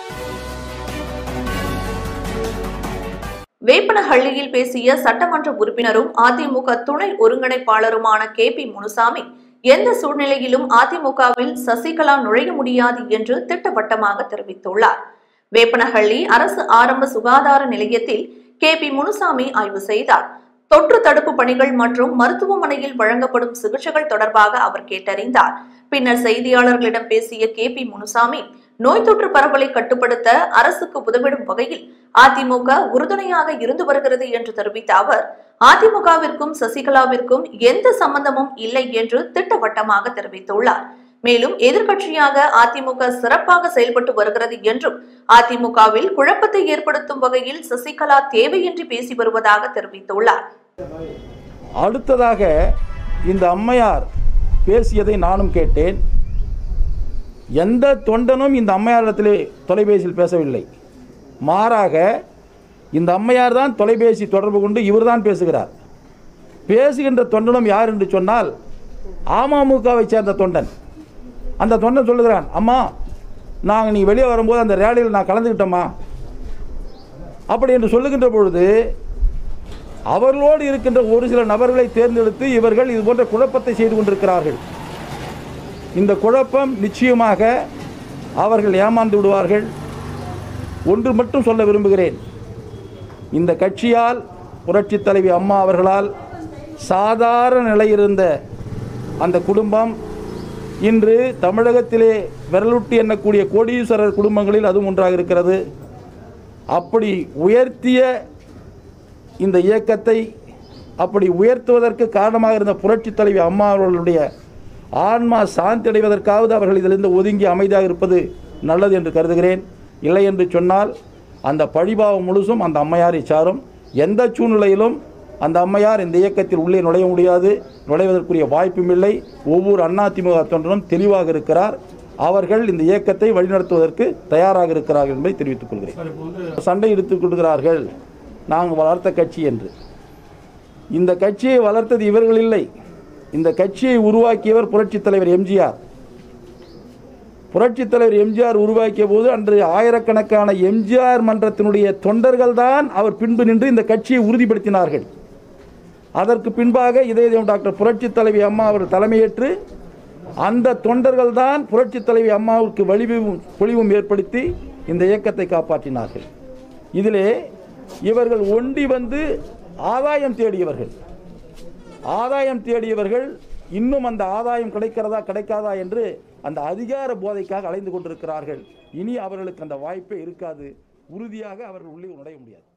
வேப்பனஹள்ளியில் பேசிய சட்டமன்ற உறுப்பினரும் அதிமுக துணை ஒருங்கிணைப்பாளருமான கே பி முனுசாமி எந்த சூழ்நிலையிலும் அதிமுகவில் சசிகலா நுழைய முடியாது என்று திட்டவட்டமாக தெரிவித்துள்ளார் வேப்பனஹள்ளி அரசு ஆரம்ப சுகாதார நிலையத்தில் கே பி முனுசாமி ஆய்வு செய்தார் தொற்று தடுப்பு பணிகள் மற்றும் மருத்துவமனையில் வழங்கப்படும் சிகிச்சைகள் தொடர்பாக அவர் கேட்டறிந்தார் பின்னர் செய்தியாளர்களிடம் பேசிய கே பி முனுசாமி நோய் தொற்று பரவலை கட்டுப்படுத்த அரசுக்கு உதவிடும் வகையில் அதிமுக உறுதுணையாக இருந்து வருகிறது என்று தெரிவித்த அவர் அதிமுகவிற்கும் சசிகலாவிற்கும் எந்த சம்பந்தமும் இல்லை என்று திட்டவட்டமாக தெரிவித்துள்ளார் மேலும் எதிர்க்கட்சியாக அதிமுக சிறப்பாக செயல்பட்டு வருகிறது என்றும் அதிமுகவில் குழப்பத்தை ஏற்படுத்தும் வகையில் சசிகலா தேவையின்றி பேசி வருவதாக தெரிவித்துள்ளார் அடுத்ததாக இந்த அம்மையார் பேசியதை நானும் கேட்டேன் எந்த தொண்டனும் இந்த அம்மையாரிடத்திலே தொலைபேசியில் பேசவில்லை மாறாக இந்த அம்மையார் தான் தொலைபேசி தொடர்பு கொண்டு இவர்தான் பேசுகிறார் பேசுகின்ற தொண்டனும் யார் என்று சொன்னால் அமமுகவை சேர்ந்த தொண்டன் அந்த தொண்டன் சொல்லுகிறான் அம்மா நாங்கள் நீ வெளியே வரும்போது அந்த ரேலியில் நான் கலந்துக்கிட்டோம்மா அப்படி என்று சொல்லுகின்ற பொழுது அவர்களோடு இருக்கின்ற ஒரு சில நபர்களை தேர்ந்தெடுத்து இவர்கள் இது போன்ற குழப்பத்தை செய்து கொண்டிருக்கிறார்கள் இந்த குழப்பம் நிச்சயமாக அவர்கள் ஏமாந்து விடுவார்கள் ஒன்று மட்டும் சொல்ல விரும்புகிறேன் இந்த கட்சியால் புரட்சித் தலைவி அம்மா அவர்களால் சாதாரண நிலையிருந்த அந்த குடும்பம் இன்று தமிழகத்திலே விரலுட்டி எண்ணக்கூடிய கோடீஸ்வரர் குடும்பங்களில் அதுவும் ஒன்றாக இருக்கிறது அப்படி உயர்த்திய இந்த இயக்கத்தை அப்படி உயர்த்துவதற்கு காரணமாக இருந்த புரட்சித் தலைவி அம்மா அவர்களுடைய ஆன்மா சாந்தி அடைவதற்காவது அவர்கள் இதிலிருந்து ஒதுங்கி அமைதியாக இருப்பது நல்லது என்று கருதுகிறேன் இல்லை என்று சொன்னால் அந்த பழிபாவம் முழுசும் அந்த அம்மையாரை சாரும் எந்த சூழ்நிலையிலும் அந்த அம்மையார் இந்த இயக்கத்தில் உள்ளே நுழைய முடியாது நுழைவதற்குரிய வாய்ப்பும் இல்லை ஒவ்வொரு அதிமுக தொண்டரும் தெளிவாக இருக்கிறார் அவர்கள் இந்த இயக்கத்தை வழிநடத்துவதற்கு தயாராக இருக்கிறார்கள் என்பதை தெரிவித்துக் கொள்கிறேன் சண்டை எடுத்துக் கொள்கிறார்கள் நாங்கள் வளர்த்த கட்சி என்று இந்த கட்சியை வளர்த்தது இவர்கள் இல்லை இந்த கட்சியை உருவாக்கியவர் புரட்சித் தலைவர் எம்ஜிஆர் புரட்சித் தலைவர் எம்ஜிஆர் உருவாக்கிய போது அன்று ஆயிரக்கணக்கான எம்ஜிஆர் மன்றத்தினுடைய தொண்டர்கள் தான் அவர் பின்பு நின்று இந்த கட்சியை உறுதிப்படுத்தினார்கள் அதற்கு பின்பாக இதே டாக்டர் புரட்சித் தலைவி அம்மா அவர் தலைமையேற்று அந்த தொண்டர்கள் தான் புரட்சித் தலைவி அம்மாவுக்கு வலிவும் பொலிவும் ஏற்படுத்தி இந்த இயக்கத்தை காப்பாற்றினார்கள் இதிலே இவர்கள் ஒண்டி வந்து ஆதாயம் தேடியவர்கள் ஆதாயம் தேடியவர்கள் இன்னும் அந்த ஆதாயம் கிடைக்கிறதா கிடைக்காதா என்று அந்த அதிகார போதைக்காக அலைந்து கொண்டிருக்கிறார்கள் இனி அவர்களுக்கு அந்த வாய்ப்பே இருக்காது உறுதியாக அவர்கள் உள்ளே நுழைய முடியாது